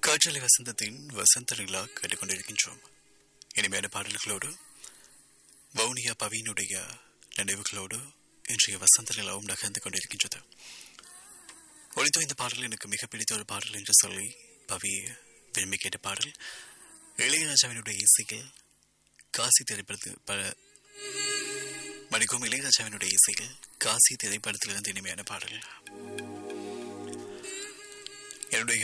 காற்றலை வசந்தத்தின் வசந்த நிலா கேட்டுக்கொண்டிருக்கின்றோம் இனிமையான பாடல்களோடு வவுனியா பவியினுடைய நினைவுகளோடு இன்றைய வசந்த நிலாவும் நகர்ந்து கொண்டிருக்கின்றது ஒளித்தோ இந்த பாடல் எனக்கு மிக பிடித்த ஒரு பாடல் என்று சொல்லி பவி விரும்பி கேட்ட பாடல் இளையராஜாவினுடைய இசையில் காசி திரைப்படத்து ப மணிக்கும் இளையராஜாவினுடைய இசையில் காசி திரைப்படத்திலிருந்து இனிமையான பாடல் என்னுடைய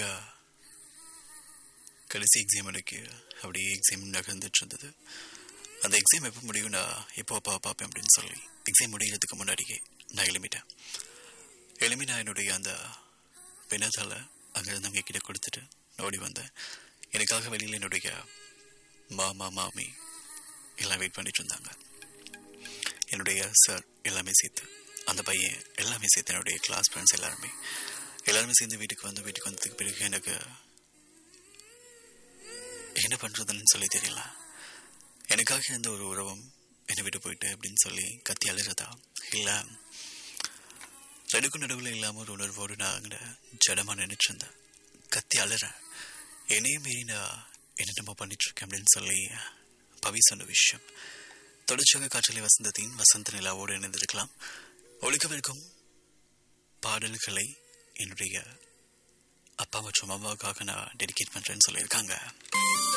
கடைசி எக்ஸாம் எனக்கு அப்படியே எக்ஸாம் நகர்ந்துட்டு இருந்தது அந்த எக்ஸாம் எப்போ முடியும் நான் எப்போ அப்பா பார்ப்பேன் அப்படின்னு சொல்லி எக்ஸாம் முடிகிறதுக்கு முன்னாடியே நான் எழுமிட்டேன் எழுமி நான் என்னுடைய அந்த வினதால் அங்கேருந்து அவங்க கிட்ட கொடுத்துட்டு ஓடி வந்தேன் எனக்காக வெளியில் என்னுடைய மாமா மாமி எல்லாம் வெயிட் பண்ணிட்டு இருந்தாங்க என்னுடைய சார் எல்லாமே சேர்த்து அந்த பையன் எல்லாமே சேர்த்து என்னுடைய கிளாஸ் ஃப்ரெண்ட்ஸ் எல்லாருமே எல்லாருமே சேர்ந்து வீட்டுக்கு வந்து வீட்டுக்கு வந்ததுக்கு பிறகு எனக்கு என்ன பண்ணுறதுன்னு சொல்லி தெரியல எனக்காக எந்த ஒரு உறவும் என்னை விட்டு போயிட்டு அப்படின்னு சொல்லி கத்தி அழுறதா இல்லை நடுக்கு நடுவில் இல்லாமல் ஒரு உணர்வோடு நான் அங்கே ஜடமாக நினைச்சிருந்தேன் கத்தி அழுறேன் என்னையும் மீறி நான் என்னென்னமோ பண்ணிட்டுருக்கேன் அப்படின்னு சொல்லி பவி சொன்ன விஷயம் தொடர்ச்சியாக காற்றலை வசந்தத்தின் வசந்த நிலாவோடு இணைந்திருக்கலாம் ஒழுக்கவிருக்கும் பாடல்களை என்னுடைய அப்பா மற்றும் அம்மாவுக்காக நான் டெடிகேட் பண்ணுறேன்னு சொல்லியிருக்காங்க